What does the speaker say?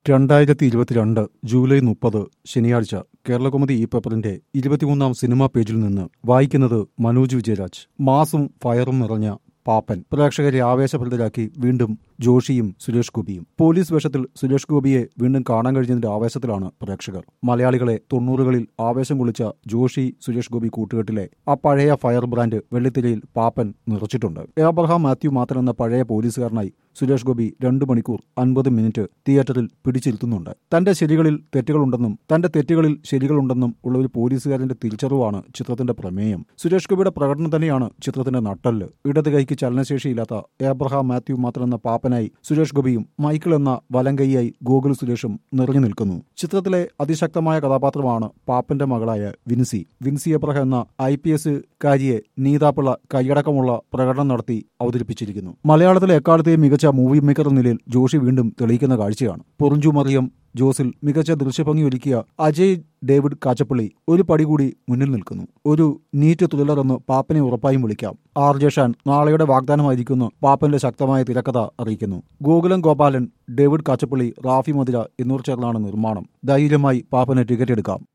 രണ്ടായിരത്തി ഇരുപത്തിരണ്ട് ജൂലൈ മുപ്പത് ശനിയാഴ്ച കേരളകൗമുദി ഈ പേപ്പറിന്റെ ഇരുപത്തിമൂന്നാം സിനിമാ പേജിൽ നിന്ന് വായിക്കുന്നത് മനോജ് വിജയരാജ് മാസും ഫയറും നിറഞ്ഞ പാപ്പൻ പ്രേക്ഷകരെ ആവേശഭരിതരാക്കി വീണ്ടും ജോഷിയും സുരേഷ് ഗോപിയും പോലീസ് വേഷത്തിൽ സുരേഷ് ഗോപിയെ വീണ്ടും കാണാൻ കഴിഞ്ഞതിന്റെ ആവേശത്തിലാണ് പ്രേക്ഷകർ മലയാളികളെ തൊണ്ണൂറുകളിൽ ആവേശം കൊള്ളിച്ച ജോഷി സുരേഷ് ഗോപി കൂട്ടുകെട്ടിലെ ആ പഴയ ഫയർ ബ്രാൻഡ് വെള്ളിത്തിരയിൽ പാപ്പൻ നിറച്ചിട്ടുണ്ട് ഏബ്രഹാം മാത്യു മാത്രം എന്ന പഴയ പോലീസുകാരനായി സുരേഷ് ഗോപി രണ്ടു മണിക്കൂർ അൻപത് മിനിറ്റ് തിയേറ്ററിൽ പിടിച്ചിരുത്തുന്നുണ്ട് തന്റെ ശരികളിൽ തെറ്റുകളുണ്ടെന്നും തന്റെ തെറ്റുകളിൽ ശരികളുണ്ടെന്നും ഉള്ള ഒരു പോലീസുകാരന്റെ തിരിച്ചറിവാണ് ചിത്രത്തിന്റെ പ്രമേയം സുരേഷ് ഗോപിയുടെ പ്രകടനം തന്നെയാണ് ചിത്രത്തിന്റെ നട്ടല് ഇടത് കൈക്ക് ചലനശേഷിയില്ലാത്ത ഏബ്രഹാം മാത്യു മാത്രം എന്ന പാപ്പനായി സുരേഷ് ഗോപിയും മൈക്കിൾ എന്ന വലങ്കൈയായി ഗോകുൽ സുരേഷും നിറഞ്ഞു നിൽക്കുന്നു ചിത്രത്തിലെ അതിശക്തമായ കഥാപാത്രമാണ് പാപ്പന്റെ മകളായ വിൻസി വിൻസി എബ്രഹാം എന്ന ഐ പി എസ് കാരിയെ നീതാപ്പിള്ള കൈയടക്കമുള്ള പ്രകടനം നടത്തി അവതരിപ്പിച്ചിരിക്കുന്നു മലയാളത്തിലെ എക്കാലത്തെയും മികച്ച മൂവി മേക്കർ എന്ന നിലയിൽ ജോഷി വീണ്ടും തെളിയിക്കുന്ന കാഴ്ചയാണ് പൊറിഞ്ചു മറിയം ജോസിൽ മികച്ച ദൃശ്യഭംഗി ഒരുക്കിയ അജയ് ഡേവിഡ് കാച്ചപ്പള്ളി ഒരു പടി കൂടി മുന്നിൽ നിൽക്കുന്നു ഒരു നീറ്റ് ത്രില്ലർ എന്ന് പാപ്പനെ ഉറപ്പായും വിളിക്കാം ആർ ജഷാൻ നാളെയുടെ വാഗ്ദാനമായിരിക്കുന്നു പാപ്പന്റെ ശക്തമായ തിരക്കഥ അറിയിക്കുന്നു ഗോകുലം ഗോപാലൻ ഡേവിഡ് കാച്ചപ്പള്ളി റാഫി മധുര എന്നിവർ ചേർന്നാണ് നിർമ്മാണം ധൈര്യമായി പാപ്പന് ടിക്കറ്റ് എടുക്കാം